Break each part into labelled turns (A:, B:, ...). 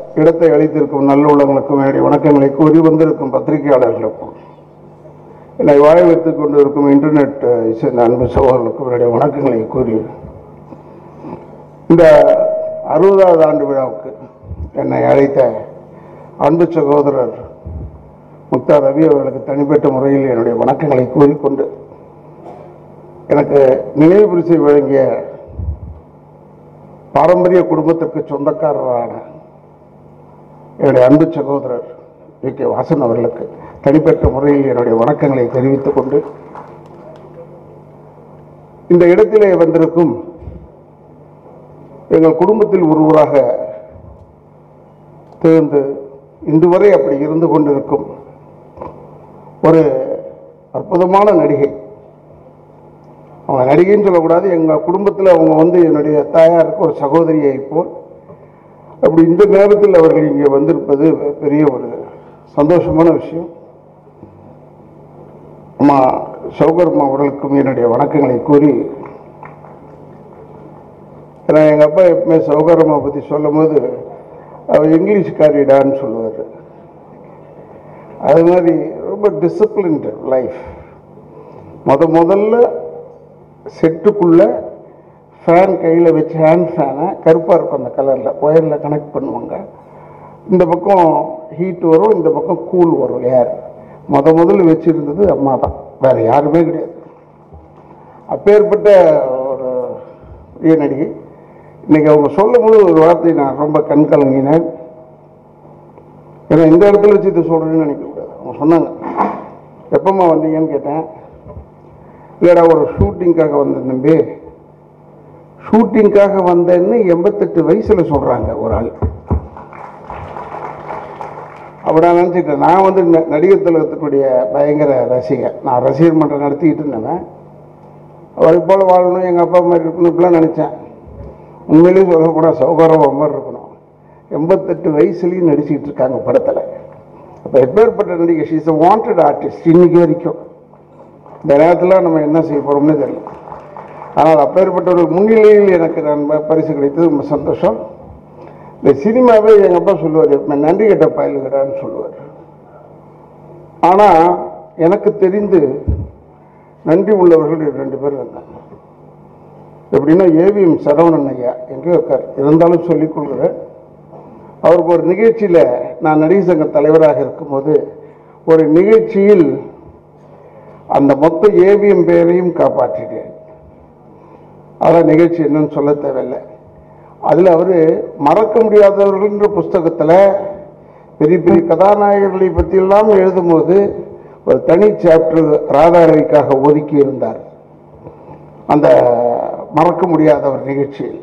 A: இடத்தை அளித்திருக்கும் நல்லுள்ளங்களுக்கும் என்னுடைய வணக்கங்களை கூறி வந்திருக்கும் பத்திரிகையாளர்களுக்கும் என்னை வாழ வைத்துக் கொண்டிருக்கும் இன்டர்நெட் அஹ், சேர்ந்த அன்பு சகோதரர்களுக்கும் என்னுடைய வணக்கங்களை கூறி இந்த அறுபதாவது ஆண்டு விழாவுக்கு என்னை அழைத்த அன்பு சகோதரர் முக்தா ரவி அவர்களுக்கு தனிப்பட்ட முறையில் என்னுடைய வணக்கங்களை கூறிக்கொண்டு எனக்கு நினைவு பரிசை வழங்கிய பாரம்பரிய குடும்பத்திற்கு சொந்தக்காரரான என்னுடைய அன்பு சகோதரர் வி கே வாசன் அவர்களுக்கு தனிப்பட்ட முறையில் என்னுடைய வணக்கங்களை தெரிவித்துக் கொண்டு இந்த இடத்திலே வந்திருக்கும் எங்கள் குடும்பத்தில் ஒருவராக திகழ்ந்து இன்று வரை அப்படி இருந்து கொண்டிருக்கும் ஒரு அற்புதமான நடிகை அவங்க நடிகைன்னு சொல்லக்கூடாது எங்கள் குடும்பத்தில் அவங்க வந்து என்னுடைய தாயாருக்கு ஒரு சகோதரியை போல் அப்படி இந்த நேரத்தில் அவர்கள் இங்கே வந்திருப்பது பெரிய ஒரு சந்தோஷமான விஷயம் அம்மா சௌகர்மா அவர்களுக்கும் என்னுடைய வணக்கங்களை கூறி ஏன்னா எங்கள் அப்பா எப்பவுமே சௌகரம்மா பற்றி சொல்லும் போது அவர் இங்கிலீஷ்காரிடான்னு சொல்லுவார் அது மாதிரி ரொம்ப டிசிப்ளின்டு லைஃப் முத முதல்ல செட்டுக்குள்ள ஃபேன் கையில் வச்சு ஹேண்ட் ஃபேனை கருப்பாக இருக்கும் அந்த கலரில் ஒயரில் கனெக்ட் பண்ணுவாங்க இந்த பக்கம் ஹீட் வரும் இந்த பக்கம் கூல் வரும் ஏர் முத முதல்ல வச்சுருந்தது அம்மா தான் வேறு யாருமே கிடையாது அப்பேற்பட்ட ஒரு பெரிய நடிகை இன்னைக்கு அவங்க சொல்லும் போது ஒரு வார்த்தை நான் ரொம்ப கண் கலங்கினேன் ஏன்னா இந்த இடத்துல வச்சு இதை சொல்கிறேன்னு நினைக்கக்கூடாது அவங்க சொன்னாங்க எப்பம்மா வந்தீங்கன்னு கேட்டேன் இல்லைடா ஒரு ஷூட்டிங்காக வந்தேன் தம்பி ஷூட்டிங்காக வந்தேன்னு எண்பத்தெட்டு வயசில் சொல்கிறாங்க ஒரு ஆள் அப்படி நான் நினச்சிட்டேன் நான் வந்து ந- நடிகர் திலகத்தினுடைய பயங்கர ரசிகர் நான் ரசிகர் மன்றம் நடத்திக்கிட்டு இருந்தேன் அவரை போல் வாழணும் எங்கள் அப்பா மாதிரி இருக்கணும் இப்படிலாம் நினச்சேன் உண்மையிலேயே சொல்லப்போனால் சௌகரம் மாதிரி இருக்கணும் எண்பத்தெட்டு வயசுலேயும் நடிச்சுக்கிட்டு இருக்காங்க படத்தில் அப்போ எப்பேற்பட்ட நடிகை ஷீஸ் அ வாண்டட் ஆர்டிஸ்ட் இன்னைக்கு வரைக்கும் இந்த நேரத்தில் நம்ம என்ன செய்ய போகிறோம்னு தெரியல ஆனால் அப்பேற்பட்ட ஒரு முன்னிலையில் எனக்கு நான் ப- பரிசு கிடைத்தது ரொம்ப சந்தோஷம் இந்த சினிமாவே எங்கள் அப்பா சொல்லுவார் எப்போ நன்றி கெட்ட பயலுகிறான்னு சொல்லுவார் ஆனால் எனக்கு தெரிந்து நன்றி உள்ளவர்கள் ரெண்டு பேர் இருந்தாங்க எப்படின்னா ஏவிஎம் சரவணன் ஐயா எங்கேயோ இருக்கார் இருந்தாலும் சொல்லிக் கொள்கிறேன் அவருக்கு ஒரு நிகழ்ச்சியில் நான் நடிகர் சங்க தலைவராக இருக்கும்போது ஒரு நிகழ்ச்சியில் அந்த மொத்த ஏவிஎம் பேரையும் காப்பாற்றிட்டேன் அதான் நிகழ்ச்சி என்னன்னு சொல்ல தேவையில்லை அதில் அவர் மறக்க முடியாதவர்கள்ன்ற புஸ்தகத்தில் பெரிய பெரிய கதாநாயகர்களை பற்றியெல்லாம் எழுதும்போது ஒரு தனி சாப்டர் ராதாரவிக்காக ஒதுக்கி இருந்தார் அந்த மறக்க முடியாத ஒரு நிகழ்ச்சியில்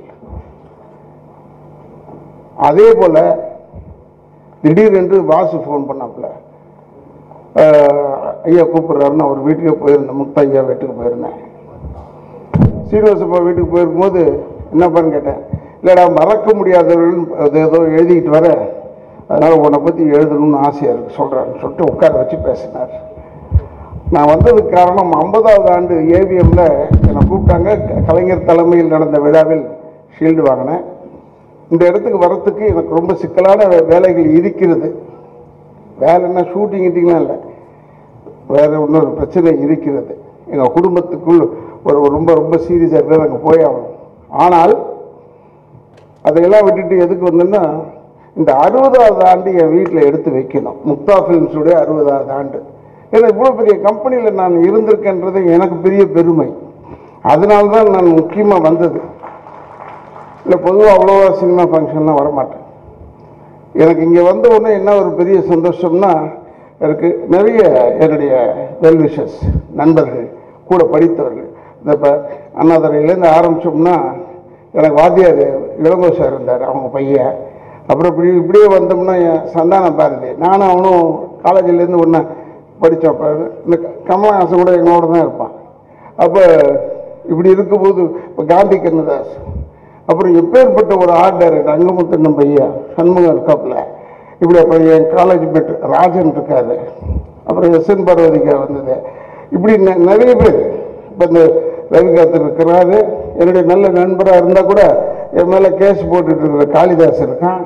A: அதே போல திடீரென்று வாசு ஃபோன் பண்ணாப்புல அஹ், ஐயா கூப்பிடுறாருன்னு அவர் வீட்டுக்கே போயிருந்தேன் முக்தா ஐயா வீட்டுக்கு போயிருந்தேன் சீனிவாசப்பா வீட்டுக்கு போயிருக்கும்போது என்னப்பான்னு கேட்டேன் இல்லைடா மறக்க முடியாதவர்கள் அது ஏதோ எழுதிக்கிட்டு வர அதனால் உன்னை பற்றி எழுதணும்னு ஆசையாக இருக்கு சொல்கிறேன்னு சொல்லிட்டு உட்கார வச்சு பேசினார் நான் வந்ததுக்கு காரணம் ஐம்பதாவது ஆண்டு ஏவிஎம்ல என்னை கூப்பிட்டாங்க க- கலைஞர் தலைமையில் நடந்த விழாவில் ஷீல்டு வாங்கினேன் இந்த இடத்துக்கு வரத்துக்கு எனக்கு ரொம்ப சிக்கலான வே- வேலைகள் இருக்கிறது வேலைன்னா ஷூட்டிங் கிட்டிங்லாம் இல்லை வேற இன்னொரு பிரச்சனை இருக்கிறது எங்கள் குடும்பத்துக்குள் ஒரு ஒரு ரொம்ப ரொம்ப சீரியஸாக இருக்கிறது அங்கே போய் ஆகணும் ஆனால் அதையெல்லாம் விட்டுட்டு எதுக்கு வந்தேன்னா இந்த அறுபதாவது ஆண்டு என் வீட்டில் எடுத்து வைக்கணும் முக்தா ஃபிலிம்ஸுடைய அறுபதாவது ஆண்டு ஏன்னா இவ்வளோ பெரிய கம்பெனியில் நான் இருந்திருக்கேன்றது எனக்கு பெரிய பெருமை அதனால தான் நான் முக்கியமாக வந்தது இல்லை பொதுவாக அவ்வளோவா சினிமா ஃபங்க்ஷன்லாம் வரமாட்டேன் எனக்கு இங்கே வந்த உடனே என்ன ஒரு பெரிய சந்தோஷம்னா எனக்கு நிறைய என்னுடைய வெல்விஷஸ் நண்பர்கள் கூட படித்தவர்கள் இந்த இப்போ அண்ணாதுறையிலேருந்து ஆரம்பித்தோம்னா எனக்கு வாத்தியார் இளங்கோ சார் இருந்தார் அவங்க பையன் அப்புறம் இப்படி இப்படியே வந்தோம்னா என் சந்தான பாரதி நானும் அவனும் காலேஜிலேருந்து ஒன்றா படித்தோம் இந்த கமலஹாசன் கூட எங்களோட தான் இருப்பான் அப்போ இப்படி இருக்கும்போது இப்போ காந்தி கண்ணதாஸ் அப்புறம் எப்பேற்பட்ட ஒரு ஆர்ட் டைரக்டர் அங்கமுத்தண்ணம் பையன் சண்முகம் இருக்காப்புல இப்படி அப்புறம் என் காலேஜ் மேட் ராஜன் இருக்காரு அப்புறம் எஸ் என் பார்வதிக்கா வந்தது இப்படி நெ- நிறைய பேர் இப்போ இந்த ரவிகாந்தன் இருக்கிறாரு என்னுடைய நல்ல நண்பராக இருந்தால் கூட என் மேலே கேஸ் போட்டுட்டு இருக்கிற காளிதாஸ் இருக்கான்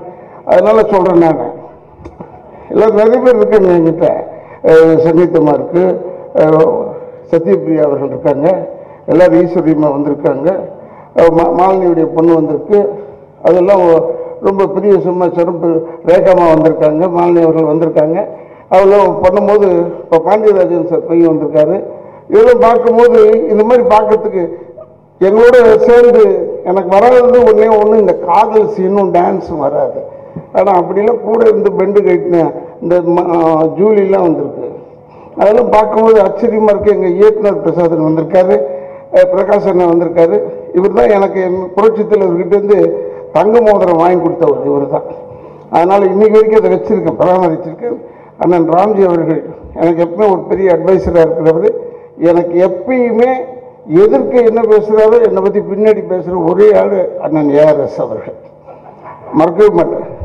A: அதனால சொல்கிறேன் நான் எல்லாம் நிறைய பேர் இருக்காங்க என்கிட்ட அஹ் சங்கீதம்மா இருக்கு அஹ் சத்யபிரியா அவர்கள் இருக்காங்க எல்லாரும் ஈஸ்வரியம்மா வந்திருக்காங்க அஹ் மா- மாலினியுடைய பொண்ணு வந்திருக்கு அதெல்லாம் ஒ- ரொம்ப பெரிய சும்மா சிறப்பு ரேகாமா வந்திருக்காங்க மாலினி அவர்கள் வந்திருக்காங்க அவெல்லாம் பண்ணும்போது இப்போ பாண்டியராஜன் சார் பையன் வந்திருக்காரு இதெல்லாம் பார்க்கும்போது இந்த மாதிரி பார்க்கறதுக்கு எங்களோட சேர்ந்து எனக்கு வராதது ஒன்றே ஒன்று இந்த காதல் சீனும் டான்ஸும் வராது ஆனால் அப்படிலாம் கூட இருந்து பெண்டு கட்டின இந்த ம- ஆ, ஜூலிலாம் வந்திருக்கு அதெல்லாம் பார்க்கும்போது ஆச்சரியமாக இருக்குது எங்கள் இயக்குனர் பிரசாதன் வந்திருக்காரு அஹ் பிரகாஷ் அண்ணன் வந்திருக்காரு இவர் தான் எனக்கு என் புரட்சி தலைவர்கிட்ட இருந்து தங்க மோதிரம் வாங்கி கொடுத்தவர் இவர் தான் அதனால் இன்னைக்கு வரைக்கும் அதை வச்சிருக்கேன் பராமரிச்சிருக்கேன் அண்ணன் ராம்ஜி அவர்கள் எனக்கு எப்பவுமே ஒரு பெரிய அட்வைசராக இருக்கிறவர் எனக்கு எப்பயுமே எதிர்க்க என்ன பேசுகிறாரோ என்னை பற்றி பின்னாடி பேசுகிற ஒரே ஆள் அண்ணன் ஏஆர்எஸ் அவர்கள் மறக்கவே மாட்டேன்